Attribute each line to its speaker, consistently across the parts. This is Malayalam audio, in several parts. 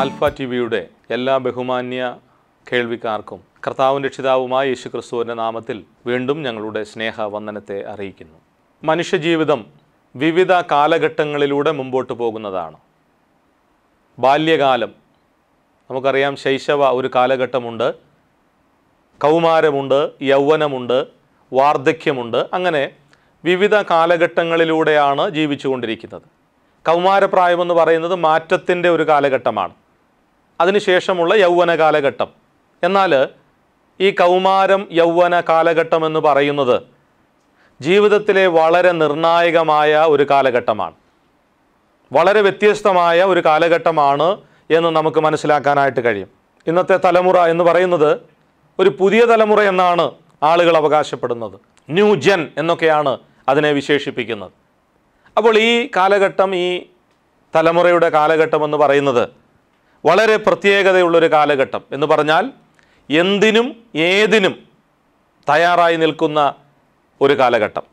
Speaker 1: ആൽഫ ടി വിയുടെ എല്ലാ ബഹുമാന്യ കേൾവിക്കാർക്കും കർത്താവും രക്ഷിതാവുമായ യേശു ക്രിസ്തുവിൻ്റെ നാമത്തിൽ വീണ്ടും ഞങ്ങളുടെ സ്നേഹവന്ദനത്തെ അറിയിക്കുന്നു മനുഷ്യജീവിതം വിവിധ കാലഘട്ടങ്ങളിലൂടെ മുമ്പോട്ട് പോകുന്നതാണ് ബാല്യകാലം നമുക്കറിയാം ശൈശവ ഒരു കാലഘട്ടമുണ്ട് കൗമാരമുണ്ട് യൗവനമുണ്ട് വാർദ്ധക്യമുണ്ട് അങ്ങനെ വിവിധ കാലഘട്ടങ്ങളിലൂടെയാണ് ജീവിച്ചുകൊണ്ടിരിക്കുന്നത് കൗമാരപ്രായമെന്ന് പറയുന്നത് മാറ്റത്തിൻ്റെ ഒരു കാലഘട്ടമാണ് അതിനുശേഷമുള്ള യൗവന കാലഘട്ടം എന്നാൽ ഈ കൗമാരം യൗവന കാലഘട്ടം എന്ന് പറയുന്നത് ജീവിതത്തിലെ വളരെ നിർണായകമായ ഒരു കാലഘട്ടമാണ് വളരെ വ്യത്യസ്തമായ ഒരു കാലഘട്ടമാണ് എന്ന് നമുക്ക് മനസ്സിലാക്കാനായിട്ട് കഴിയും ഇന്നത്തെ തലമുറ എന്ന് പറയുന്നത് ഒരു പുതിയ തലമുറ എന്നാണ് ആളുകൾ അവകാശപ്പെടുന്നത് ന്യൂ ജെൻ എന്നൊക്കെയാണ് അതിനെ വിശേഷിപ്പിക്കുന്നത് അപ്പോൾ ഈ കാലഘട്ടം ഈ തലമുറയുടെ കാലഘട്ടം എന്ന് പറയുന്നത് വളരെ പ്രത്യേകതയുള്ളൊരു കാലഘട്ടം എന്ന് പറഞ്ഞാൽ എന്തിനും ഏതിനും തയ്യാറായി നിൽക്കുന്ന ഒരു കാലഘട്ടം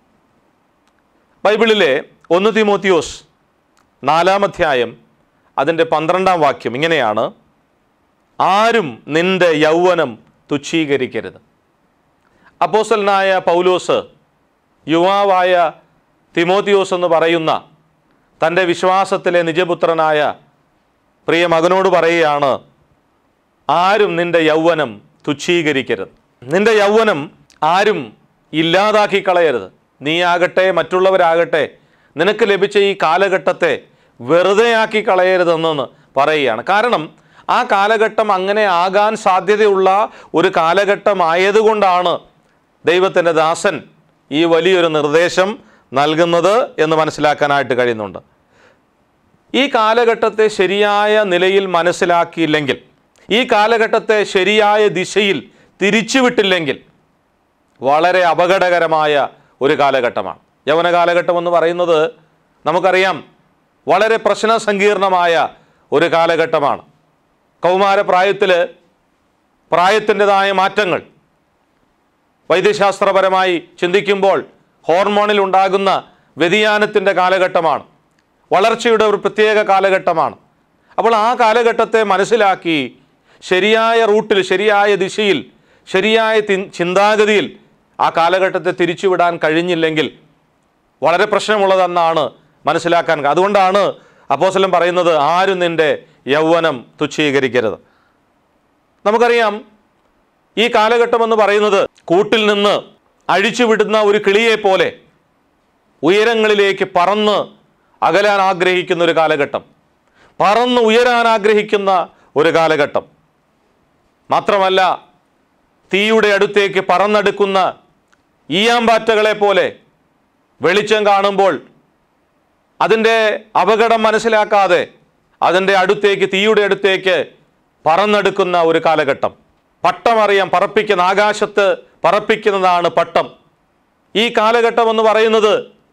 Speaker 1: ബൈബിളിലെ ഒന്ന് തിമോത്തിയോസ് നാലാം അധ്യായം അതിൻ്റെ പന്ത്രണ്ടാം വാക്യം ഇങ്ങനെയാണ് ആരും നിന്റെ യൗവനം തുച്ഛീകരിക്കരുത് അപ്പോസലനായ പൗലോസ് യുവാവായ തിമോത്തിയോസ് എന്ന് പറയുന്ന തൻ്റെ വിശ്വാസത്തിലെ നിജപുത്രനായ പ്രിയ മകനോട് പറയുകയാണ് ആരും നിന്റെ യൗവനം തുച്ഛീകരിക്കരുത് നിന്റെ യൗവനം ആരും ഇല്ലാതാക്കി കളയരുത് നീ ആകട്ടെ മറ്റുള്ളവരാകട്ടെ നിനക്ക് ലഭിച്ച ഈ കാലഘട്ടത്തെ വെറുതെയാക്കി കളയരുതെന്ന് പറയുകയാണ് കാരണം ആ കാലഘട്ടം അങ്ങനെ ആകാൻ സാധ്യതയുള്ള ഒരു കാലഘട്ടമായതുകൊണ്ടാണ് ദൈവത്തിൻ്റെ ദാസൻ ഈ വലിയൊരു നിർദ്ദേശം നൽകുന്നത് എന്ന് മനസ്സിലാക്കാനായിട്ട് കഴിയുന്നുണ്ട് ഈ കാലഘട്ടത്തെ ശരിയായ നിലയിൽ മനസ്സിലാക്കിയില്ലെങ്കിൽ ഈ കാലഘട്ടത്തെ ശരിയായ ദിശയിൽ തിരിച്ചുവിട്ടില്ലെങ്കിൽ വളരെ അപകടകരമായ ഒരു കാലഘട്ടമാണ് യൗവന കാലഘട്ടം എന്ന് പറയുന്നത് നമുക്കറിയാം വളരെ പ്രശ്ന സങ്കീർണമായ ഒരു കാലഘട്ടമാണ് കൗമാരപ്രായത്തിൽ പ്രായത്തിൻ്റെതായ മാറ്റങ്ങൾ വൈദ്യശാസ്ത്രപരമായി ചിന്തിക്കുമ്പോൾ ഹോർമോണിൽ ഉണ്ടാകുന്ന വ്യതിയാനത്തിൻ്റെ കാലഘട്ടമാണ് വളർച്ചയുടെ ഒരു പ്രത്യേക കാലഘട്ടമാണ് അപ്പോൾ ആ കാലഘട്ടത്തെ മനസ്സിലാക്കി ശരിയായ റൂട്ടിൽ ശരിയായ ദിശയിൽ ശരിയായ തി- ചിന്താഗതിയിൽ ആ കാലഘട്ടത്തെ തിരിച്ചുവിടാൻ കഴിഞ്ഞില്ലെങ്കിൽ വളരെ പ്രശ്നമുള്ളതെന്നാണ് മനസ്സിലാക്കാൻ അതുകൊണ്ടാണ് അപ്പോസലം പറയുന്നത് ആരും നിൻ്റെ യൗവനം തുച്ഛീകരിക്കരുത് നമുക്കറിയാം ഈ കാലഘട്ടം എന്ന് പറയുന്നത് കൂട്ടിൽ നിന്ന് അഴിച്ചുവിടുന്ന ഒരു കിളിയെ പോലെ ഉയരങ്ങളിലേക്ക് പറന്ന് അകലാൻ ആഗ്രഹിക്കുന്ന ഒരു കാലഘട്ടം പറന്ന് ഉയരാൻ ആഗ്രഹിക്കുന്ന ഒരു കാലഘട്ടം മാത്രമല്ല തീയുടെ അടുത്തേക്ക് പറന്നെടുക്കുന്ന ഈയാമ്പാറ്റകളെ പോലെ വെളിച്ചം കാണുമ്പോൾ അതിൻ്റെ അപകടം മനസ്സിലാക്കാതെ അതിൻ്റെ അടുത്തേക്ക് തീയുടെ അടുത്തേക്ക് പറന്നെടുക്കുന്ന ഒരു കാലഘട്ടം പട്ടം അറിയാം പറപ്പിക്കുന്ന ആകാശത്ത് പറപ്പിക്കുന്നതാണ് പട്ടം ഈ കാലഘട്ടം എന്ന് പറയുന്നത്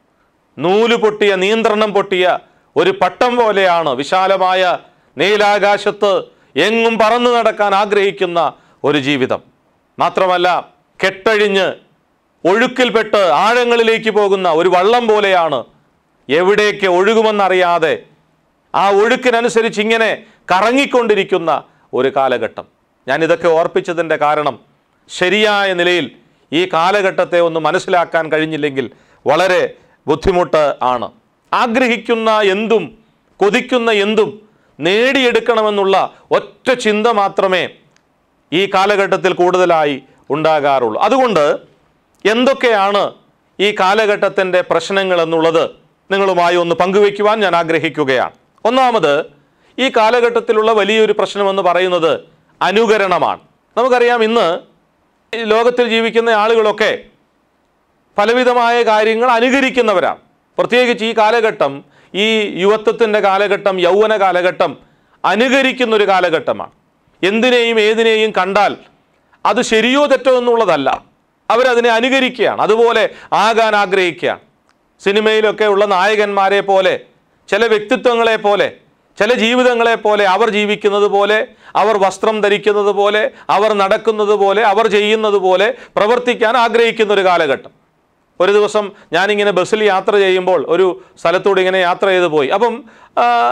Speaker 1: നൂല് പൊട്ടിയ നിയന്ത്രണം പൊട്ടിയ ഒരു പട്ടം പോലെയാണ് വിശാലമായ നീലാകാശത്ത് എങ്ങും പറന്നു നടക്കാൻ ആഗ്രഹിക്കുന്ന ഒരു ജീവിതം മാത്രമല്ല കെട്ടഴിഞ്ഞ് ഒഴുക്കിൽപ്പെട്ട് ആഴങ്ങളിലേക്ക് പോകുന്ന ഒരു വള്ളം പോലെയാണ് എവിടേക്ക് ഒഴുകുമെന്നറിയാതെ ആ ഒഴുക്കിനനുസരിച്ച് ഇങ്ങനെ കറങ്ങിക്കൊണ്ടിരിക്കുന്ന ഒരു കാലഘട്ടം ഞാൻ ഇതൊക്കെ ഓർപ്പിച്ചതിൻ്റെ കാരണം ശരിയായ നിലയിൽ ഈ കാലഘട്ടത്തെ ഒന്ന് മനസ്സിലാക്കാൻ കഴിഞ്ഞില്ലെങ്കിൽ വളരെ ബുദ്ധിമുട്ട് ആണ് ആഗ്രഹിക്കുന്ന എന്തും കൊതിക്കുന്ന എന്തും നേടിയെടുക്കണമെന്നുള്ള ഒറ്റ ചിന്ത മാത്രമേ ഈ കാലഘട്ടത്തിൽ കൂടുതലായി ഉണ്ടാകാറുള്ളൂ അതുകൊണ്ട് എന്തൊക്കെയാണ് ഈ കാലഘട്ടത്തിൻ്റെ പ്രശ്നങ്ങൾ എന്നുള്ളത് നിങ്ങളുമായി ഒന്ന് പങ്കുവയ്ക്കുവാൻ ഞാൻ ആഗ്രഹിക്കുകയാണ് ഒന്നാമത് ഈ കാലഘട്ടത്തിലുള്ള വലിയൊരു പ്രശ്നമെന്ന് പറയുന്നത് അനുകരണമാണ് നമുക്കറിയാം ഇന്ന് ഈ ലോകത്തിൽ ജീവിക്കുന്ന ആളുകളൊക്കെ പലവിധമായ കാര്യങ്ങൾ അനുകരിക്കുന്നവരാണ് പ്രത്യേകിച്ച് ഈ കാലഘട്ടം ഈ യുവത്വത്തിൻ്റെ കാലഘട്ടം യൗവന കാലഘട്ടം അനുകരിക്കുന്ന ഒരു കാലഘട്ടമാണ് എന്തിനേയും ഏതിനേയും കണ്ടാൽ അത് ശരിയോ തെറ്റോ എന്നുള്ളതല്ല അവരതിനെ അനുകരിക്കുകയാണ് അതുപോലെ ആകാൻ ആഗ്രഹിക്കുകയാണ് സിനിമയിലൊക്കെ ഉള്ള നായകന്മാരെ പോലെ ചില വ്യക്തിത്വങ്ങളെ പോലെ ചില ജീവിതങ്ങളെ പോലെ അവർ ജീവിക്കുന്നത് പോലെ അവർ വസ്ത്രം ധരിക്കുന്നത് പോലെ അവർ നടക്കുന്നത് പോലെ അവർ ചെയ്യുന്നത് പോലെ പ്രവർത്തിക്കാൻ ആഗ്രഹിക്കുന്ന ഒരു കാലഘട്ടം ഒരു ദിവസം ഞാനിങ്ങനെ ബസ്സിൽ യാത്ര ചെയ്യുമ്പോൾ ഒരു സ്ഥലത്തൂടെ ഇങ്ങനെ യാത്ര ചെയ്ത് പോയി അപ്പം ആ,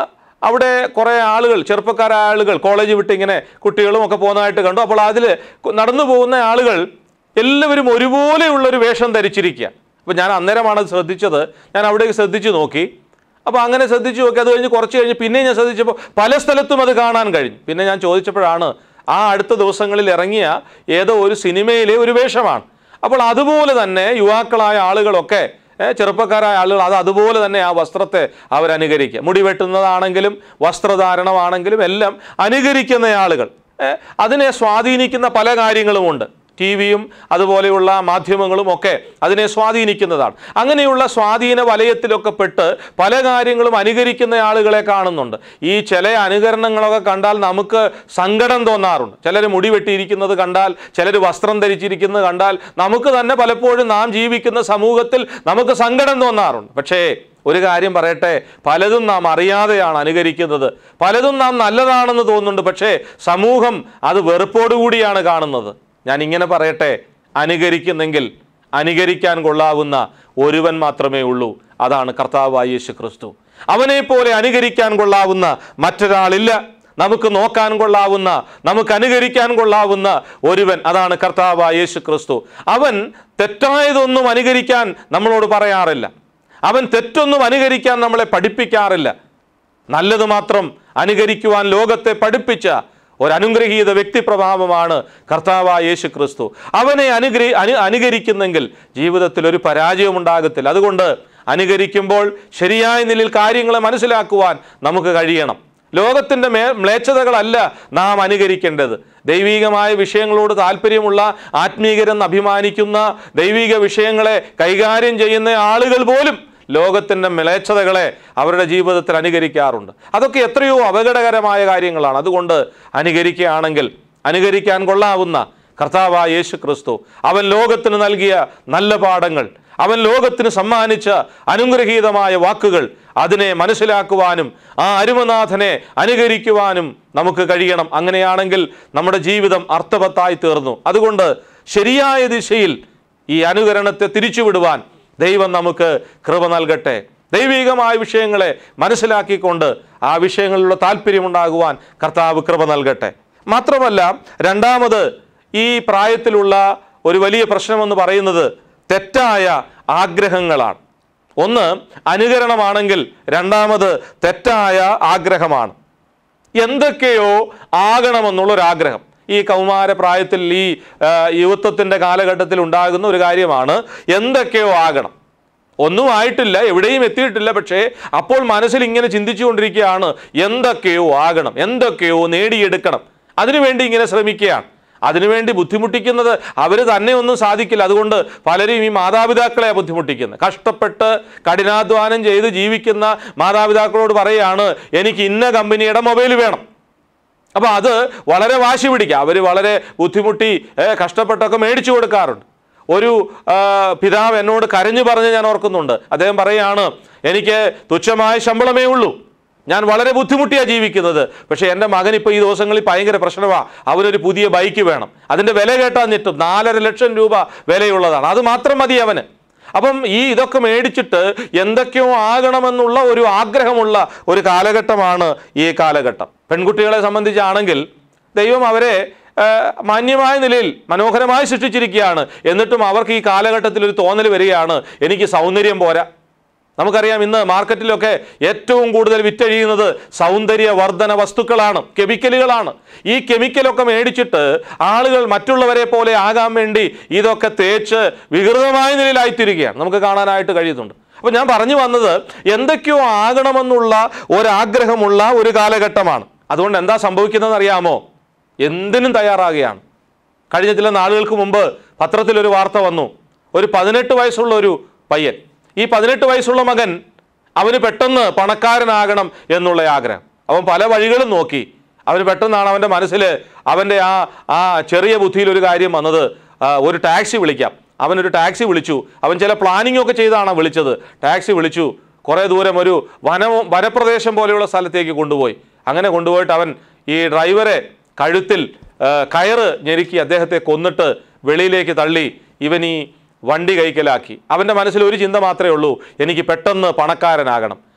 Speaker 1: അവിടെ കുറേ ആളുകൾ ചെറുപ്പക്കാരായ ആളുകൾ കോളേജ് വിട്ട് ഇങ്ങനെ കുട്ടികളും ഒക്കെ പോകുന്നതായിട്ട് കണ്ടു അപ്പോൾ അതിൽ നടന്നു പോകുന്ന ആളുകൾ എല്ലാവരും ഒരുപോലെയുള്ളൊരു വേഷം ധരിച്ചിരിക്കുക അപ്പോൾ ഞാൻ അന്നേരമാണ് അത് ശ്രദ്ധിച്ചത് ഞാൻ അവിടേക്ക് ശ്രദ്ധിച്ചു നോക്കി അപ്പോൾ അങ്ങനെ ശ്രദ്ധിച്ചു നോക്കി അത് കഴിഞ്ഞ് കുറച്ച് കഴിഞ്ഞ് പിന്നെ ഞാൻ ശ്രദ്ധിച്ചപ്പോൾ പല സ്ഥലത്തും അത് കാണാൻ കഴിഞ്ഞു പിന്നെ ഞാൻ ചോദിച്ചപ്പോഴാണ് ആ അടുത്ത ദിവസങ്ങളിൽ ഇറങ്ങിയ ഏതോ ഒരു സിനിമയിലെ ഒരു വേഷമാണ് അപ്പോൾ അതുപോലെ തന്നെ യുവാക്കളായ ആളുകളൊക്കെ ഏ, ചെറുപ്പക്കാരായ ആളുകൾ അത് അതുപോലെ തന്നെ ആ വസ്ത്രത്തെ അവരനുകരിക്കുക മുടി വെട്ടുന്നതാണെങ്കിലും വസ്ത്രധാരണമാണെങ്കിലും എല്ലാം അനുകരിക്കുന്ന ആളുകൾ ഏ, അതിനെ സ്വാധീനിക്കുന്ന പല കാര്യങ്ങളുമുണ്ട് ടി വിയും അതുപോലെയുള്ള മാധ്യമങ്ങളും ഒക്കെ അതിനെ സ്വാധീനിക്കുന്നതാണ് അങ്ങനെയുള്ള സ്വാധീന വലയത്തിലൊക്കെ പെട്ട് പല കാര്യങ്ങളും അനുകരിക്കുന്ന ആളുകളെ കാണുന്നുണ്ട് ഈ ചില അനുകരണങ്ങളൊക്കെ കണ്ടാൽ നമുക്ക് സങ്കടം തോന്നാറുണ്ട് ചിലർ മുടി വെട്ടിയിരിക്കുന്നത് കണ്ടാൽ ചിലർ വസ്ത്രം ധരിച്ചിരിക്കുന്നത് കണ്ടാൽ നമുക്ക് തന്നെ പലപ്പോഴും നാം ജീവിക്കുന്ന സമൂഹത്തിൽ നമുക്ക് സങ്കടം തോന്നാറുണ്ട് പക്ഷേ ഒരു കാര്യം പറയട്ടെ പലതും നാം അറിയാതെയാണ് അനുകരിക്കുന്നത് പലതും നാം നല്ലതാണെന്ന് തോന്നുന്നുണ്ട് പക്ഷേ സമൂഹം അത് വെറുപ്പോടുകൂടിയാണ് കാണുന്നത് ഞാൻ ഇങ്ങനെ പറയട്ടെ അനുകരിക്കുന്നെങ്കിൽ അനുകരിക്കാൻ കൊള്ളാവുന്ന ഒരുവൻ മാത്രമേ ഉള്ളൂ അതാണ് കർത്താവായ യേശു ക്രിസ്തു അവനെ പോലെ അനുകരിക്കാൻ കൊള്ളാവുന്ന മറ്റൊരാളില്ല നമുക്ക് നോക്കാൻ കൊള്ളാവുന്ന നമുക്ക് അനുകരിക്കാൻ കൊള്ളാവുന്ന ഒരുവൻ അതാണ് കർത്താവായ യേശു ക്രിസ്തു അവൻ തെറ്റായതൊന്നും അനുകരിക്കാൻ നമ്മളോട് പറയാറില്ല അവൻ തെറ്റൊന്നും അനുകരിക്കാൻ നമ്മളെ പഠിപ്പിക്കാറില്ല നല്ലത് മാത്രം അനുകരിക്കുവാൻ ലോകത്തെ പഠിപ്പിച്ച ഒരനുഗ്രഹീത വ്യക്തിപ്രഭാവമാണ് കർത്താവായ യേശു ക്രിസ്തു അവനെ അനുഗ്രഹി അനു അനുകരിക്കുന്നെങ്കിൽ ജീവിതത്തിൽ ഒരു പരാജയം ഉണ്ടാകത്തില്ല അതുകൊണ്ട് അനുകരിക്കുമ്പോൾ ശരിയായ നിലയിൽ കാര്യങ്ങളെ മനസ്സിലാക്കുവാൻ നമുക്ക് കഴിയണം ലോകത്തിൻ്റെ മേ മ്ലേച്ഛതകളല്ല നാം അനുകരിക്കേണ്ടത് ദൈവികമായ വിഷയങ്ങളോട് താല്പര്യമുള്ള ആത്മീകരെന്ന് അഭിമാനിക്കുന്ന ദൈവിക വിഷയങ്ങളെ കൈകാര്യം ചെയ്യുന്ന ആളുകൾ പോലും ലോകത്തിൻ്റെ മ്ലേച്ഛതകളെ അവരുടെ ജീവിതത്തിൽ അനുകരിക്കാറുണ്ട് അതൊക്കെ എത്രയോ അപകടകരമായ കാര്യങ്ങളാണ് അതുകൊണ്ട് അനുകരിക്കുകയാണെങ്കിൽ അനുകരിക്കാൻ കൊള്ളാവുന്ന കർത്താവായ യേശു ക്രിസ്തു അവൻ ലോകത്തിന് നൽകിയ നല്ല പാഠങ്ങൾ അവൻ ലോകത്തിന് സമ്മാനിച്ച അനുഗ്രഹീതമായ വാക്കുകൾ അതിനെ മനസ്സിലാക്കുവാനും ആ അരുമനാഥനെ അനുകരിക്കുവാനും നമുക്ക് കഴിയണം അങ്ങനെയാണെങ്കിൽ നമ്മുടെ ജീവിതം അർത്ഥവത്തായി തീർന്നു അതുകൊണ്ട് ശരിയായ ദിശയിൽ ഈ അനുകരണത്തെ തിരിച്ചുവിടുവാൻ ദൈവം നമുക്ക് കൃപ നൽകട്ടെ ദൈവികമായ വിഷയങ്ങളെ മനസ്സിലാക്കിക്കൊണ്ട് ആ വിഷയങ്ങളിലുള്ള താല്പര്യമുണ്ടാകുവാൻ കർത്താവ് കൃപ നൽകട്ടെ മാത്രമല്ല രണ്ടാമത് ഈ പ്രായത്തിലുള്ള ഒരു വലിയ പ്രശ്നമെന്ന് പറയുന്നത് തെറ്റായ ആഗ്രഹങ്ങളാണ് ഒന്ന് അനുകരണമാണെങ്കിൽ രണ്ടാമത് തെറ്റായ ആഗ്രഹമാണ് എന്തൊക്കെയോ ആകണമെന്നുള്ളൊരാഗ്രഹം ഈ കൗമാര പ്രായത്തിൽ ഈ ആ, യുവത്വത്തിൻ്റെ കാലഘട്ടത്തിൽ ഉണ്ടാകുന്ന ഒരു കാര്യമാണ് എന്തൊക്കെയോ ആകണം ഒന്നും ആയിട്ടില്ല എവിടെയും എത്തിയിട്ടില്ല പക്ഷേ അപ്പോൾ മനസ്സിൽ ഇങ്ങനെ ചിന്തിച്ചുകൊണ്ടിരിക്കുകയാണ് എന്തൊക്കെയോ ആകണം എന്തൊക്കെയോ നേടിയെടുക്കണം അതിനുവേണ്ടി ഇങ്ങനെ ശ്രമിക്കുകയാണ് അതിനുവേണ്ടി ബുദ്ധിമുട്ടിക്കുന്നത് അവർ തന്നെ ഒന്നും സാധിക്കില്ല അതുകൊണ്ട് പലരും ഈ മാതാപിതാക്കളെ ബുദ്ധിമുട്ടിക്കുന്നത് കഷ്ടപ്പെട്ട് കഠിനാധ്വാനം ചെയ്ത് ജീവിക്കുന്ന മാതാപിതാക്കളോട് പറയുകയാണ് എനിക്ക് ഇന്ന കമ്പനിയുടെ മൊബൈൽ വേണം അപ്പോൾ അത് വളരെ വാശി പിടിക്കുക അവർ വളരെ ബുദ്ധിമുട്ടി ഏ, കഷ്ടപ്പെട്ടൊക്കെ മേടിച്ചു കൊടുക്കാറുണ്ട് ഒരു ആ, പിതാവ് എന്നോട് കരഞ്ഞു പറഞ്ഞ് ഞാൻ ഓർക്കുന്നുണ്ട് അദ്ദേഹം പറയുകയാണ് എനിക്ക് തുച്ഛമായ ശമ്പളമേ ഉള്ളൂ ഞാൻ വളരെ ബുദ്ധിമുട്ടിയാണ് ജീവിക്കുന്നത് പക്ഷേ എൻ്റെ മകൻ ഇപ്പോൾ ഈ ദിവസങ്ങളിൽ ഭയങ്കര പ്രശ്നമാണ് അവനൊരു പുതിയ ബൈക്ക് വേണം അതിൻ്റെ വില കേട്ടാൽ ഞെട്ടും നാലര ലക്ഷം രൂപ വിലയുള്ളതാണ് അത് മാത്രം മതി അവന് അപ്പം ഈ ഇതൊക്കെ മേടിച്ചിട്ട് എന്തൊക്കെയോ ആകണമെന്നുള്ള ഒരു ആഗ്രഹമുള്ള ഒരു കാലഘട്ടമാണ് ഈ കാലഘട്ടം പെൺകുട്ടികളെ സംബന്ധിച്ചാണെങ്കിൽ ദൈവം അവരെ ആ, മാന്യമായ നിലയിൽ മനോഹരമായി സൃഷ്ടിച്ചിരിക്കുകയാണ് എന്നിട്ടും അവർക്ക് ഈ കാലഘട്ടത്തിൽ ഒരു തോന്നൽ വരികയാണ് എനിക്ക് സൗന്ദര്യം പോരാ നമുക്കറിയാം ഇന്ന് മാർക്കറ്റിലൊക്കെ ഏറ്റവും കൂടുതൽ വിറ്റഴിയുന്നത് സൗന്ദര്യ വർധന വസ്തുക്കളാണ് കെമിക്കലുകളാണ് ഈ കെമിക്കലൊക്കെ മേടിച്ചിട്ട് ആളുകൾ മറ്റുള്ളവരെ പോലെ ആകാൻ വേണ്ടി ഇതൊക്കെ തേച്ച് വികൃതമായ നിലയിലായിത്തീരുകയാണ് നമുക്ക് കാണാനായിട്ട് കഴിയുന്നുണ്ട് അപ്പോൾ ഞാൻ പറഞ്ഞു വന്നത് എന്തൊക്കെയോ ആകണമെന്നുള്ള ഒരാഗ്രഹമുള്ള ഒരു കാലഘട്ടമാണ് അതുകൊണ്ട് എന്താ സംഭവിക്കുന്നതെന്ന് അറിയാമോ എന്തിനും തയ്യാറാകുകയാണ് കഴിഞ്ഞ ചില നാളുകൾക്ക് മുമ്പ് പത്രത്തിലൊരു വാർത്ത വന്നു ഒരു പതിനെട്ട് വയസ്സുള്ള ഒരു പയ്യൻ ഈ പതിനെട്ട് വയസ്സുള്ള മകൻ അവന് പെട്ടെന്ന് പണക്കാരനാകണം എന്നുള്ള ആഗ്രഹം അവൻ പല വഴികളും നോക്കി അവന് പെട്ടെന്നാണ് അവൻ്റെ മനസ്സിൽ അവൻ്റെ ആ ആ ചെറിയ ബുദ്ധിയിൽ ഒരു കാര്യം വന്നത് ആ, ഒരു ടാക്സി വിളിക്കാം അവനൊരു ടാക്സി വിളിച്ചു അവൻ ചില പ്ലാനിംഗ് ഒക്കെ ചെയ്താണ് വിളിച്ചത് ടാക്സി വിളിച്ചു കുറേ ദൂരം ഒരു വനവും വനപ്രദേശം പോലെയുള്ള സ്ഥലത്തേക്ക് കൊണ്ടുപോയി അങ്ങനെ കൊണ്ടുപോയിട്ട് അവൻ ഈ ഡ്രൈവറെ കഴുത്തിൽ ആ, കയറ് ഞെരുക്കി അദ്ദേഹത്തെ കൊന്നിട്ട് വെളിയിലേക്ക് തള്ളി ഇവൻ ഈ വണ്ടി കൈക്കലാക്കി അവൻ്റെ മനസ്സിൽ ഒരു ചിന്ത മാത്രമേ ഉള്ളൂ എനിക്ക് പെട്ടെന്ന് പണക്കാരനാകണം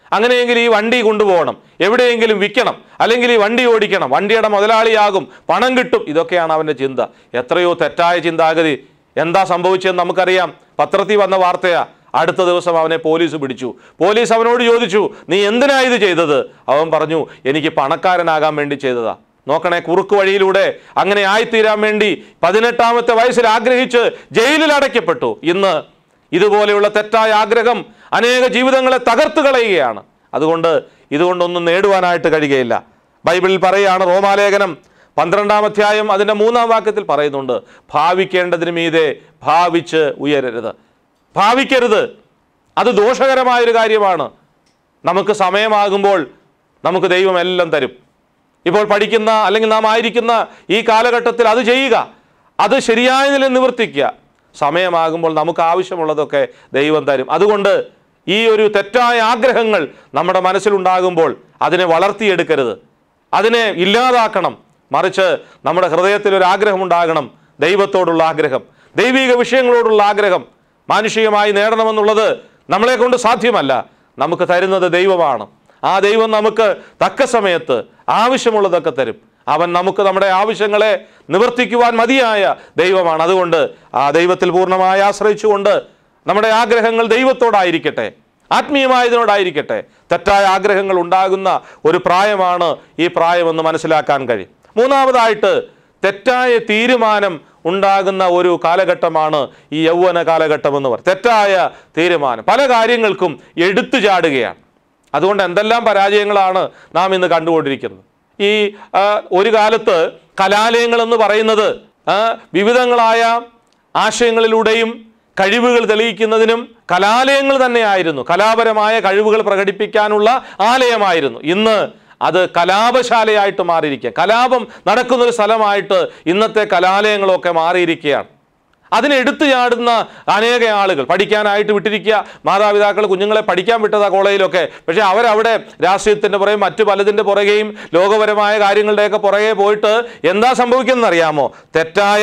Speaker 1: അങ്ങനെയെങ്കിൽ ഈ വണ്ടി കൊണ്ടുപോകണം എവിടെയെങ്കിലും വിൽക്കണം അല്ലെങ്കിൽ ഈ വണ്ടി ഓടിക്കണം വണ്ടിയുടെ മുതലാളിയാകും പണം കിട്ടും ഇതൊക്കെയാണ് അവൻ്റെ ചിന്ത എത്രയോ തെറ്റായ ചിന്താഗതി എന്താ സംഭവിച്ചതെന്ന് നമുക്കറിയാം പത്രത്തിൽ വന്ന വാർത്തയാ അടുത്ത ദിവസം അവനെ പോലീസ് പിടിച്ചു പോലീസ് അവനോട് ചോദിച്ചു നീ എന്തിനാ ഇത് ചെയ്തത് അവൻ പറഞ്ഞു എനിക്ക് പണക്കാരനാകാൻ വേണ്ടി ചെയ്തതാ നോക്കണേ കുറുക്ക് വഴിയിലൂടെ അങ്ങനെ ആയിത്തീരാൻ വേണ്ടി പതിനെട്ടാമത്തെ വയസ്സിൽ ആഗ്രഹിച്ച് ജയിലിൽ അടയ്ക്കപ്പെട്ടു ഇന്ന് ഇതുപോലെയുള്ള തെറ്റായ ആഗ്രഹം അനേക ജീവിതങ്ങളെ തകർത്ത് കളയുകയാണ് അതുകൊണ്ട് ഇതുകൊണ്ടൊന്നും നേടുവാനായിട്ട് കഴിയുകയില്ല ബൈബിളിൽ പറയുകയാണ് റോമാലേഖനം പന്ത്രണ്ടാം അധ്യായം അതിൻ്റെ മൂന്നാം വാക്യത്തിൽ പറയുന്നുണ്ട് ഭാവിക്കേണ്ടതിന് മീതെ ഭാവിച്ച് ഉയരരുത് ഭാവിക്കരുത് അത് ദോഷകരമായൊരു കാര്യമാണ് നമുക്ക് സമയമാകുമ്പോൾ നമുക്ക് ദൈവം എല്ലാം തരും ഇപ്പോൾ പഠിക്കുന്ന അല്ലെങ്കിൽ നാം ആയിരിക്കുന്ന ഈ കാലഘട്ടത്തിൽ അത് ചെയ്യുക അത് ശരിയായ നിലയിൽ നിവർത്തിക്കുക സമയമാകുമ്പോൾ നമുക്ക് ആവശ്യമുള്ളതൊക്കെ ദൈവം തരും അതുകൊണ്ട് ഈ ഒരു തെറ്റായ ആഗ്രഹങ്ങൾ നമ്മുടെ മനസ്സിലുണ്ടാകുമ്പോൾ അതിനെ വളർത്തിയെടുക്കരുത് അതിനെ ഇല്ലാതാക്കണം മറിച്ച് നമ്മുടെ ഹൃദയത്തിൽ ഒരു ആഗ്രഹം ഉണ്ടാകണം ദൈവത്തോടുള്ള ആഗ്രഹം ദൈവിക വിഷയങ്ങളോടുള്ള ആഗ്രഹം മാനുഷികമായി നേടണമെന്നുള്ളത് നമ്മളെ കൊണ്ട് സാധ്യമല്ല നമുക്ക് തരുന്നത് ദൈവമാണ് ആ ദൈവം നമുക്ക് തക്ക സമയത്ത് ആവശ്യമുള്ളതൊക്കെ തരും അവൻ നമുക്ക് നമ്മുടെ ആവശ്യങ്ങളെ നിവർത്തിക്കുവാൻ മതിയായ ദൈവമാണ് അതുകൊണ്ട് ആ ദൈവത്തിൽ പൂർണ്ണമായി ആശ്രയിച്ചുകൊണ്ട് നമ്മുടെ ആഗ്രഹങ്ങൾ ദൈവത്തോടായിരിക്കട്ടെ ആത്മീയമായതിനോടായിരിക്കട്ടെ തെറ്റായ ആഗ്രഹങ്ങൾ ഉണ്ടാകുന്ന ഒരു പ്രായമാണ് ഈ പ്രായമെന്ന് മനസ്സിലാക്കാൻ കഴിയും മൂന്നാമതായിട്ട് തെറ്റായ തീരുമാനം ഉണ്ടാകുന്ന ഒരു കാലഘട്ടമാണ് ഈ യൗവന കാലഘട്ടം എന്ന് പറയുന്നത് തെറ്റായ തീരുമാനം പല കാര്യങ്ങൾക്കും എടുത്തു ചാടുകയാണ് അതുകൊണ്ട് എന്തെല്ലാം പരാജയങ്ങളാണ് നാം ഇന്ന് കണ്ടുകൊണ്ടിരിക്കുന്നത് ഈ ആ, ഒരു കാലത്ത് കലാലയങ്ങൾ എന്ന് പറയുന്നത് ആ, വിവിധങ്ങളായ ആശയങ്ങളിലൂടെയും കഴിവുകൾ തെളിയിക്കുന്നതിനും കലാലയങ്ങൾ തന്നെയായിരുന്നു കലാപരമായ കഴിവുകൾ പ്രകടിപ്പിക്കാനുള്ള ആലയമായിരുന്നു ഇന്ന് അത് കലാപശാലയായിട്ട് മാറിയിരിക്കുക കലാപം നടക്കുന്ന ഒരു സ്ഥലമായിട്ട് ഇന്നത്തെ കലാലയങ്ങളൊക്കെ മാറിയിരിക്കുകയാണ് അതിനെ എടുത്തു ചാടുന്ന അനേക ആളുകൾ പഠിക്കാനായിട്ട് വിട്ടിരിക്കുക മാതാപിതാക്കൾ കുഞ്ഞുങ്ങളെ പഠിക്കാൻ വിട്ടതാ കോളേജിലൊക്കെ പക്ഷേ അവരവിടെ രാഷ്ട്രീയത്തിൻ്റെ പുറകെ മറ്റു പലതിൻ്റെ പുറകെയും ലോകപരമായ കാര്യങ്ങളുടെയൊക്കെ പുറകെ പോയിട്ട് എന്താ സംഭവിക്കുന്നത് അറിയാമോ തെറ്റായ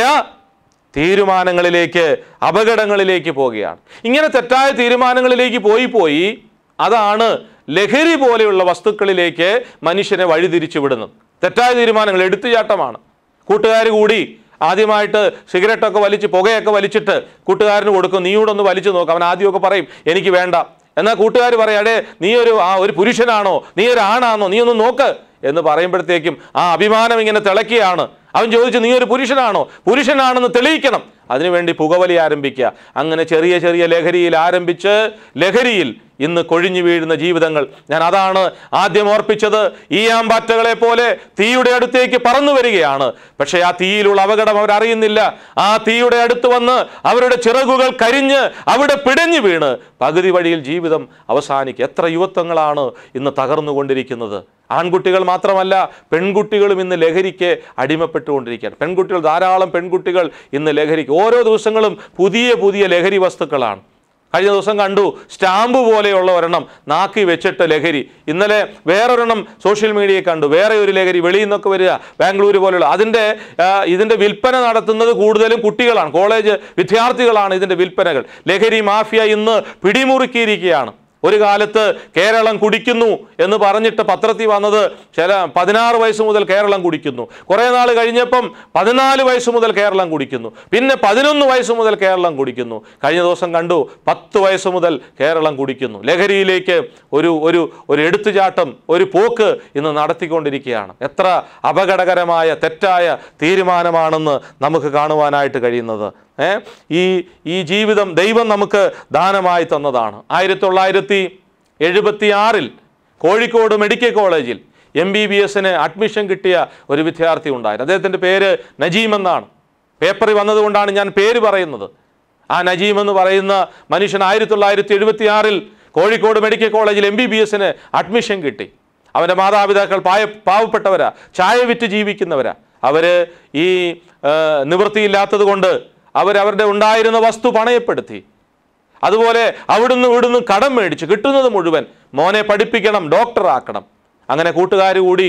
Speaker 1: തീരുമാനങ്ങളിലേക്ക് അപകടങ്ങളിലേക്ക് പോവുകയാണ് ഇങ്ങനെ തെറ്റായ തീരുമാനങ്ങളിലേക്ക് പോയി പോയി അതാണ് ലഹരി പോലെയുള്ള വസ്തുക്കളിലേക്ക് മനുഷ്യനെ വഴിതിരിച്ചു വിടുന്നത് തെറ്റായ തീരുമാനങ്ങൾ എടുത്തുചാട്ടമാണ് കൂട്ടുകാർ കൂടി ആദ്യമായിട്ട് സിഗരറ്റൊക്കെ വലിച്ച് പുകയൊക്കെ വലിച്ചിട്ട് കൂട്ടുകാരന് കൊടുക്കും നീ കൂടെ ഒന്ന് വലിച്ചു നോക്കാം അവൻ ആദ്യമൊക്കെ പറയും എനിക്ക് വേണ്ട എന്നാൽ കൂട്ടുകാർ പറയും അടേ നീ ഒരു ആ ഒരു പുരുഷനാണോ നീ ഒരു ആണാണോ നീ ഒന്ന് നോക്ക് എന്ന് പറയുമ്പോഴത്തേക്കും ആ അഭിമാനം ഇങ്ങനെ തിളക്കിയാണ് അവൻ ചോദിച്ചു നീ ഒരു പുരുഷനാണോ പുരുഷനാണെന്ന് തെളിയിക്കണം അതിനുവേണ്ടി പുകവലി ആരംഭിക്കുക അങ്ങനെ ചെറിയ ചെറിയ ലഹരിയിൽ ആരംഭിച്ച് ലഹരിയിൽ ഇന്ന് കൊഴിഞ്ഞു വീഴുന്ന ജീവിതങ്ങൾ ഞാൻ അതാണ് ആദ്യം ഓർപ്പിച്ചത് ഈ ആമ്പാറ്റകളെ പോലെ തീയുടെ അടുത്തേക്ക് പറന്നു വരികയാണ് പക്ഷേ ആ തീയിലുള്ള അപകടം അവർ അറിയുന്നില്ല ആ തീയുടെ അടുത്ത് വന്ന് അവരുടെ ചിറകുകൾ കരിഞ്ഞ് അവിടെ പിടഞ്ഞു വീണ് പകുതി വഴിയിൽ ജീവിതം അവസാനിക്കുക എത്ര യുവത്വങ്ങളാണ് ഇന്ന് തകർന്നുകൊണ്ടിരിക്കുന്നത് ആൺകുട്ടികൾ മാത്രമല്ല പെൺകുട്ടികളും ഇന്ന് ലഹരിക്ക് അടിമപ്പെട്ടുകൊണ്ടിരിക്കുകയാണ് പെൺകുട്ടികൾ ധാരാളം പെൺകുട്ടികൾ ഇന്ന് ലഹരിക്ക് ഓരോ ദിവസങ്ങളും പുതിയ പുതിയ ലഹരി വസ്തുക്കളാണ് കഴിഞ്ഞ ദിവസം കണ്ടു സ്റ്റാമ്പ് പോലെയുള്ള ഒരെണ്ണം നാക്കി വെച്ചിട്ട് ലഹരി ഇന്നലെ വേറൊരെണ്ണം സോഷ്യൽ മീഡിയയിൽ കണ്ടു വേറെ ഒരു ലഹരി വെളിയിൽ നിന്നൊക്കെ വരിക ബാംഗ്ലൂർ പോലെയുള്ള അതിൻ്റെ ആ, ഇതിൻ്റെ വിൽപ്പന നടത്തുന്നത് കൂടുതലും കുട്ടികളാണ് കോളേജ് വിദ്യാർത്ഥികളാണ് ഇതിൻ്റെ വിൽപ്പനകൾ ലഹരി മാഫിയ ഇന്ന് പിടിമുറുക്കിയിരിക്കുകയാണ് ഒരു കാലത്ത് കേരളം കുടിക്കുന്നു എന്ന് പറഞ്ഞിട്ട് പത്രത്തിൽ വന്നത് ചില പതിനാറ് വയസ്സ് മുതൽ കേരളം കുടിക്കുന്നു കുറേ നാൾ കഴിഞ്ഞപ്പം പതിനാല് വയസ്സ് മുതൽ കേരളം കുടിക്കുന്നു പിന്നെ പതിനൊന്ന് വയസ്സ് മുതൽ കേരളം കുടിക്കുന്നു കഴിഞ്ഞ ദിവസം കണ്ടു പത്ത് വയസ്സ് മുതൽ കേരളം കുടിക്കുന്നു ലഹരിയിലേക്ക് ഒരു ഒരു ഒരു എടുത്തുചാട്ടം ഒരു പോക്ക് ഇന്ന് നടത്തിക്കൊണ്ടിരിക്കുകയാണ് എത്ര അപകടകരമായ തെറ്റായ തീരുമാനമാണെന്ന് നമുക്ക് കാണുവാനായിട്ട് കഴിയുന്നത് ഏ? ഈ ഈ ജീവിതം ദൈവം നമുക്ക് ദാനമായി തന്നതാണ് ആയിരത്തി തൊള്ളായിരത്തി എഴുപത്തി ആറിൽ കോഴിക്കോട് മെഡിക്കൽ കോളേജിൽ എം ബി ബി എസിന് അഡ്മിഷൻ കിട്ടിയ ഒരു വിദ്യാർത്ഥി ഉണ്ടായിരുന്നു അദ്ദേഹത്തിൻ്റെ പേര് നജീം എന്നാണ് പേപ്പറിൽ വന്നതുകൊണ്ടാണ് ഞാൻ പേര് പറയുന്നത് ആ നജീം എന്ന് പറയുന്ന മനുഷ്യൻ ആയിരത്തി തൊള്ളായിരത്തി എഴുപത്തി ആറിൽ കോഴിക്കോട് മെഡിക്കൽ കോളേജിൽ എം ബി ബി എസിന് അഡ്മിഷൻ കിട്ടി അവൻ്റെ മാതാപിതാക്കൾ പായ പാവപ്പെട്ടവരാ ചായ വിറ്റ് ജീവിക്കുന്നവരാ അവർ ഈ ആ, നിവൃത്തിയില്ലാത്തത് കൊണ്ട് അവരവരുടെ ഉണ്ടായിരുന്ന വസ്തു പണയപ്പെടുത്തി അതുപോലെ അവിടുന്ന് ഇവിടുന്ന് കടം മേടിച്ച് കിട്ടുന്നത് മുഴുവൻ മോനെ പഠിപ്പിക്കണം ഡോക്ടറാക്കണം അങ്ങനെ കൂട്ടുകാർ കൂടി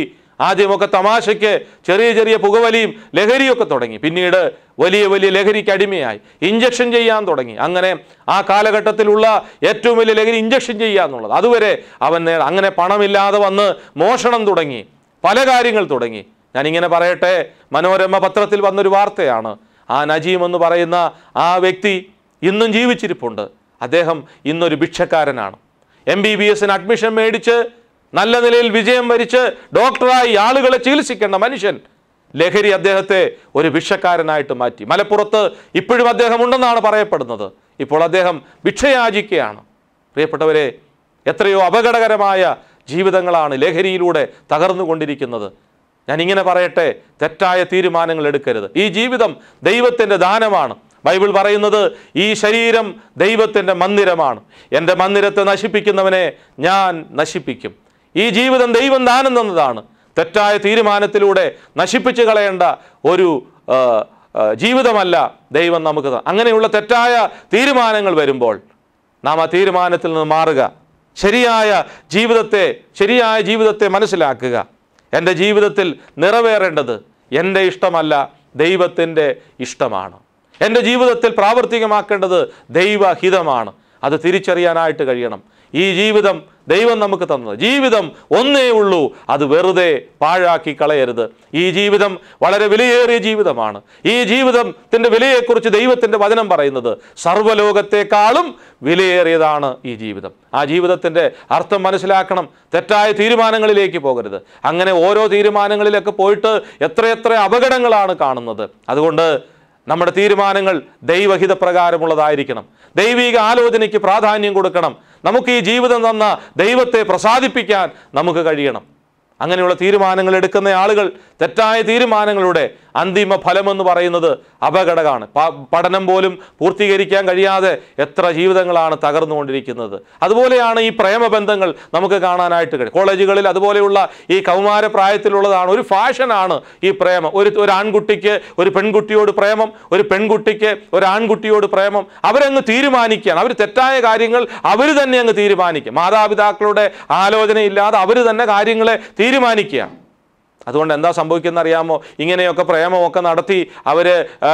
Speaker 1: ആദ്യമൊക്കെ തമാശയ്ക്ക് ചെറിയ ചെറിയ പുകവലിയും ലഹരിയൊക്കെ തുടങ്ങി പിന്നീട് വലിയ വലിയ ലഹരിക്ക് അടിമയായി ഇഞ്ചക്ഷൻ ചെയ്യാൻ തുടങ്ങി അങ്ങനെ ആ കാലഘട്ടത്തിലുള്ള ഏറ്റവും വലിയ ലഹരി ഇഞ്ചക്ഷൻ ചെയ്യുക എന്നുള്ളത് അതുവരെ അവൻ നേ- അങ്ങനെ പണമില്ലാതെ വന്ന് മോഷണം തുടങ്ങി പല കാര്യങ്ങൾ തുടങ്ങി ഞാനിങ്ങനെ പറയട്ടെ മനോരമ പത്രത്തിൽ വന്നൊരു വാർത്തയാണ് ആ നജീം എന്ന് പറയുന്ന ആ വ്യക്തി ഇന്നും ജീവിച്ചിരിപ്പുണ്ട് അദ്ദേഹം ഇന്നൊരു ഭിക്ഷക്കാരനാണ് എം ബി ബി എസിന് അഡ്മിഷൻ മേടിച്ച് നല്ല നിലയിൽ വിജയം വരിച്ച് ഡോക്ടറായി ആളുകളെ ചികിത്സിക്കേണ്ട മനുഷ്യൻ ലഹരി അദ്ദേഹത്തെ ഒരു ഭിക്ഷക്കാരനായിട്ട് മാറ്റി മലപ്പുറത്ത് ഇപ്പോഴും അദ്ദേഹം ഉണ്ടെന്നാണ് പറയപ്പെടുന്നത് ഇപ്പോൾ അദ്ദേഹം ഭിക്ഷയാചിക്കുകയാണ് പ്രിയപ്പെട്ടവരെ എത്രയോ അപകടകരമായ ജീവിതങ്ങളാണ് ലഹരിയിലൂടെ തകർന്നുകൊണ്ടിരിക്കുന്നത് ഞാൻ ഇങ്ങനെ പറയട്ടെ തെറ്റായ തീരുമാനങ്ങൾ എടുക്കരുത് ഈ ജീവിതം ദൈവത്തിൻ്റെ ദാനമാണ് ബൈബിൾ പറയുന്നത് ഈ ശരീരം ദൈവത്തിൻ്റെ മന്ദിരമാണ് എൻ്റെ മന്ദിരത്തെ നശിപ്പിക്കുന്നവനെ ഞാൻ നശിപ്പിക്കും ഈ ജീവിതം ദൈവം ദാനം തന്നതാണ് തെറ്റായ തീരുമാനത്തിലൂടെ നശിപ്പിച്ച് കളയേണ്ട ഒരു ആ, ആ, ജീവിതമല്ല ദൈവം നമുക്ക് ത- അങ്ങനെയുള്ള തെറ്റായ തീരുമാനങ്ങൾ വരുമ്പോൾ നാം ആ തീരുമാനത്തിൽ നിന്ന് മാറുക ശരിയായ ജീവിതത്തെ ശരിയായ ജീവിതത്തെ മനസ്സിലാക്കുക എൻ്റെ ജീവിതത്തിൽ നിറവേറേണ്ടത് എൻ്റെ ഇഷ്ടമല്ല ദൈവത്തിൻ്റെ ഇഷ്ടമാണ് എൻ്റെ ജീവിതത്തിൽ പ്രാവർത്തികമാക്കേണ്ടത് ദൈവഹിതമാണ് അത് തിരിച്ചറിയാനായിട്ട് കഴിയണം ഈ ജീവിതം ദൈവം നമുക്ക് തന്നത് ജീവിതം ഒന്നേ ഉള്ളൂ അത് വെറുതെ പാഴാക്കി കളയരുത് ഈ ജീവിതം വളരെ വിലയേറിയ ജീവിതമാണ് ഈ ജീവിതത്തിൻ്റെ വിലയെക്കുറിച്ച് ദൈവത്തിൻ്റെ വചനം പറയുന്നത് സർവ്വലോകത്തെക്കാളും വിലയേറിയതാണ് ഈ ജീവിതം ആ ജീവിതത്തിൻ്റെ അർത്ഥം മനസ്സിലാക്കണം തെറ്റായ തീരുമാനങ്ങളിലേക്ക് പോകരുത് അങ്ങനെ ഓരോ തീരുമാനങ്ങളിലൊക്കെ പോയിട്ട് എത്രയെത്ര അപകടങ്ങളാണ് കാണുന്നത് അതുകൊണ്ട് നമ്മുടെ തീരുമാനങ്ങൾ ദൈവഹിത പ്രകാരമുള്ളതായിരിക്കണം ദൈവിക ആലോചനയ്ക്ക് പ്രാധാന്യം കൊടുക്കണം നമുക്ക് ഈ ജീവിതം തന്ന ദൈവത്തെ പ്രസാദിപ്പിക്കാൻ നമുക്ക് കഴിയണം അങ്ങനെയുള്ള തീരുമാനങ്ങൾ എടുക്കുന്ന ആളുകൾ തെറ്റായ തീരുമാനങ്ങളുടെ അന്തിമ ഫലമെന്ന് പറയുന്നത് അപകടമാണ് പ- പഠനം പോലും പൂർത്തീകരിക്കാൻ കഴിയാതെ എത്ര ജീവിതങ്ങളാണ് തകർന്നുകൊണ്ടിരിക്കുന്നത് അതുപോലെയാണ് ഈ പ്രേമബന്ധങ്ങൾ നമുക്ക് കാണാനായിട്ട് കഴിയും കോളേജുകളിൽ അതുപോലെയുള്ള ഈ കൗമാര പ്രായത്തിലുള്ളതാണ് ഒരു ഫാഷനാണ് ഈ പ്രേമം ഒരു ഒരു ആൺകുട്ടിക്ക് ഒരു പെൺകുട്ടിയോട് പ്രേമം ഒരു പെൺകുട്ടിക്ക് ഒരു ആൺകുട്ടിയോട് പ്രേമം അവരങ്ങ് തീരുമാനിക്കുകയാണ് അവർ തെറ്റായ കാര്യങ്ങൾ അവർ തന്നെ അങ്ങ് തീരുമാനിക്കും മാതാപിതാക്കളുടെ ആലോചനയില്ലാതെ അവർ തന്നെ കാര്യങ്ങളെ തീരുമാനിക്കുകയാണ് അതുകൊണ്ട് എന്താ സംഭവിക്കുന്നത് അറിയാമോ ഇങ്ങനെയൊക്കെ പ്രേമമൊക്കെ നടത്തി അവർ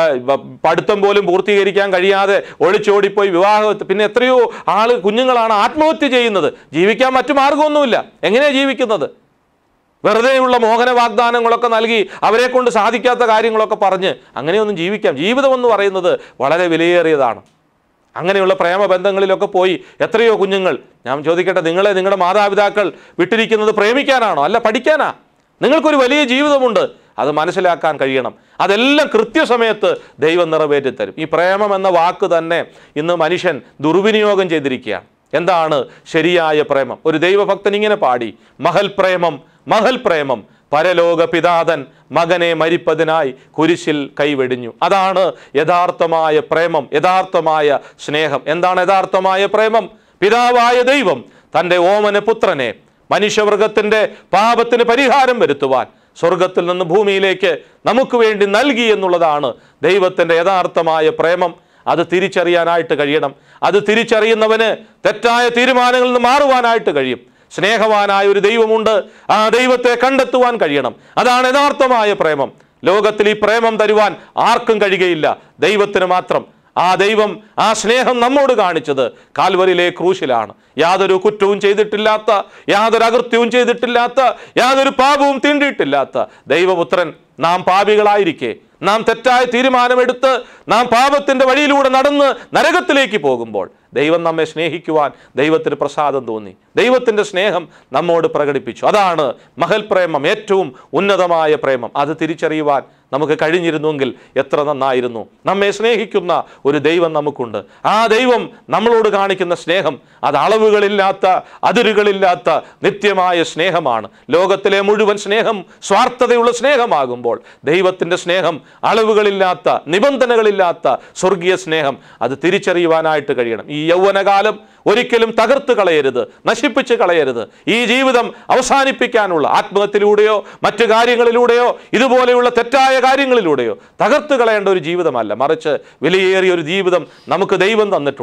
Speaker 1: പഠിത്തം പോലും പൂർത്തീകരിക്കാൻ കഴിയാതെ ഒളിച്ചോടിപ്പോയി വിവാഹത്ത് പിന്നെ എത്രയോ ആള് കുഞ്ഞുങ്ങളാണ് ആത്മഹത്യ ചെയ്യുന്നത് ജീവിക്കാൻ മറ്റു മാർഗമൊന്നുമില്ല എങ്ങനെയാണ് ജീവിക്കുന്നത് വെറുതെയുള്ള മോഹന വാഗ്ദാനങ്ങളൊക്കെ നൽകി അവരെ കൊണ്ട് സാധിക്കാത്ത കാര്യങ്ങളൊക്കെ പറഞ്ഞ് അങ്ങനെയൊന്നും ജീവിക്കാം ജീവിതം എന്ന് പറയുന്നത് വളരെ വിലയേറിയതാണ് അങ്ങനെയുള്ള പ്രേമബന്ധങ്ങളിലൊക്കെ പോയി എത്രയോ കുഞ്ഞുങ്ങൾ ഞാൻ ചോദിക്കട്ടെ നിങ്ങളെ നിങ്ങളുടെ മാതാപിതാക്കൾ വിട്ടിരിക്കുന്നത് പ്രേമിക്കാനാണോ അല്ല പഠിക്കാനാ നിങ്ങൾക്കൊരു വലിയ ജീവിതമുണ്ട് അത് മനസ്സിലാക്കാൻ കഴിയണം അതെല്ലാം കൃത്യസമയത്ത് ദൈവം നിറവേറ്റി തരും ഈ പ്രേമം എന്ന വാക്ക് തന്നെ ഇന്ന് മനുഷ്യൻ ദുർവിനിയോഗം ചെയ്തിരിക്കുകയാണ് എന്താണ് ശരിയായ പ്രേമം ഒരു ദൈവഭക്തൻ ഇങ്ങനെ പാടി മഹൽ പ്രേമം മഹൽ പ്രേമം പരലോക പിതാതൻ മകനെ മരിപ്പതിനായി കുരിശിൽ കൈവെടിഞ്ഞു അതാണ് യഥാർത്ഥമായ പ്രേമം യഥാർത്ഥമായ സ്നേഹം എന്താണ് യഥാർത്ഥമായ പ്രേമം പിതാവായ ദൈവം തൻ്റെ ഓമന പുത്രനെ മനുഷ്യവർഗത്തിൻ്റെ പാപത്തിന് പരിഹാരം വരുത്തുവാൻ സ്വർഗത്തിൽ നിന്ന് ഭൂമിയിലേക്ക് നമുക്ക് വേണ്ടി നൽകി എന്നുള്ളതാണ് ദൈവത്തിൻ്റെ യഥാർത്ഥമായ പ്രേമം അത് തിരിച്ചറിയാനായിട്ട് കഴിയണം അത് തിരിച്ചറിയുന്നവന് തെറ്റായ തീരുമാനങ്ങളിൽ നിന്ന് മാറുവാനായിട്ട് കഴിയും സ്നേഹവാനായ ഒരു ദൈവമുണ്ട് ആ ദൈവത്തെ കണ്ടെത്തുവാൻ കഴിയണം അതാണ് യഥാർത്ഥമായ പ്രേമം ലോകത്തിൽ ഈ പ്രേമം തരുവാൻ ആർക്കും കഴിയുകയില്ല ദൈവത്തിന് മാത്രം ആ ദൈവം ആ സ്നേഹം നമ്മോട് കാണിച്ചത് കാൽവരിലെ ക്രൂശിലാണ് യാതൊരു കുറ്റവും ചെയ്തിട്ടില്ലാത്ത യാതൊരു അകൃത്യവും ചെയ്തിട്ടില്ലാത്ത യാതൊരു പാപവും തീണ്ടിയിട്ടില്ലാത്ത ദൈവപുത്രൻ നാം പാപികളായിരിക്കെ നാം തെറ്റായ തീരുമാനമെടുത്ത് നാം പാപത്തിൻ്റെ വഴിയിലൂടെ നടന്ന് നരകത്തിലേക്ക് പോകുമ്പോൾ ദൈവം നമ്മെ സ്നേഹിക്കുവാൻ ദൈവത്തിന് പ്രസാദം തോന്നി ദൈവത്തിൻ്റെ സ്നേഹം നമ്മോട് പ്രകടിപ്പിച്ചു അതാണ് മഹൽ പ്രേമം ഏറ്റവും ഉന്നതമായ പ്രേമം അത് തിരിച്ചറിയുവാൻ നമുക്ക് കഴിഞ്ഞിരുന്നുവെങ്കിൽ എത്ര നന്നായിരുന്നു നമ്മെ സ്നേഹിക്കുന്ന ഒരു ദൈവം നമുക്കുണ്ട് ആ ദൈവം നമ്മളോട് കാണിക്കുന്ന സ്നേഹം അത് അളവുകളില്ലാത്ത അതിരുകളില്ലാത്ത നിത്യമായ സ്നേഹമാണ് ലോകത്തിലെ മുഴുവൻ സ്നേഹം സ്വാർത്ഥതയുള്ള സ്നേഹമാകുമ്പോൾ ദൈവത്തിൻ്റെ സ്നേഹം അളവുകളില്ലാത്ത നിബന്ധനകളില്ലാത്ത സ്വർഗീയ സ്നേഹം അത് തിരിച്ചറിയുവാനായിട്ട് കഴിയണം ഈ യൗവനകാലം ഒരിക്കലും തകർത്ത് കളയരുത് നശിപ്പിച്ച് കളയരുത് ഈ ജീവിതം അവസാനിപ്പിക്കാനുള്ള ആത്മഹത്യയിലൂടെയോ മറ്റു കാര്യങ്ങളിലൂടെയോ ഇതുപോലെയുള്ള തെറ്റായ കാര്യങ്ങളിലൂടെയോ തകർത്ത് കളയേണ്ട ഒരു ജീവിതമല്ല മറിച്ച് വിലയേറിയ ഒരു ജീവിതം നമുക്ക് ദൈവം തന്നിട്ടുണ്ട്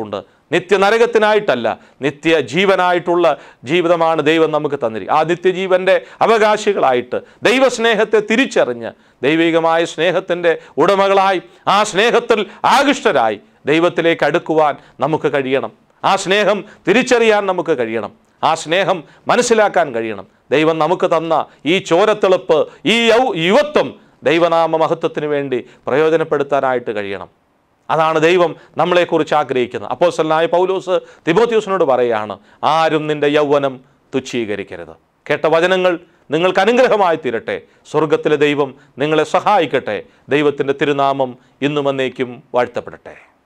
Speaker 1: നിത്യനരകത്തിനായിട്ടല്ല നിത്യ ജീവനായിട്ടുള്ള ജീവിതമാണ് ദൈവം നമുക്ക് തന്നിരിക്കുക ആ നിത്യജീവൻ്റെ അവകാശികളായിട്ട് ദൈവസ്നേഹത്തെ തിരിച്ചറിഞ്ഞ് ദൈവികമായ സ്നേഹത്തിൻ്റെ ഉടമകളായി ആ സ്നേഹത്തിൽ ആകൃഷ്ടരായി ദൈവത്തിലേക്ക് അടുക്കുവാൻ നമുക്ക് കഴിയണം ആ സ്നേഹം തിരിച്ചറിയാൻ നമുക്ക് കഴിയണം ആ സ്നേഹം മനസ്സിലാക്കാൻ കഴിയണം ദൈവം നമുക്ക് തന്ന ഈ ചോരത്തിളപ്പ് ഈ യൗ യുവത്വം ദൈവനാമ മഹത്വത്തിന് വേണ്ടി പ്രയോജനപ്പെടുത്താനായിട്ട് കഴിയണം അതാണ് ദൈവം നമ്മളെക്കുറിച്ച് ആഗ്രഹിക്കുന്നത് അപ്പോസ്റ്റലായ പൗലോസ് തിബോത്യൂസിനോട് പറയുകയാണ് ആരും നിന്റെ യൗവനം തുച്ഛീകരിക്കരുത് കേട്ട വചനങ്ങൾ നിങ്ങൾക്ക് അനുഗ്രഹമായി തീരട്ടെ സ്വർഗത്തിലെ ദൈവം നിങ്ങളെ സഹായിക്കട്ടെ ദൈവത്തിൻ്റെ തിരുനാമം ഇന്നും എന്നേക്കും വാഴ്ത്തപ്പെടട്ടെ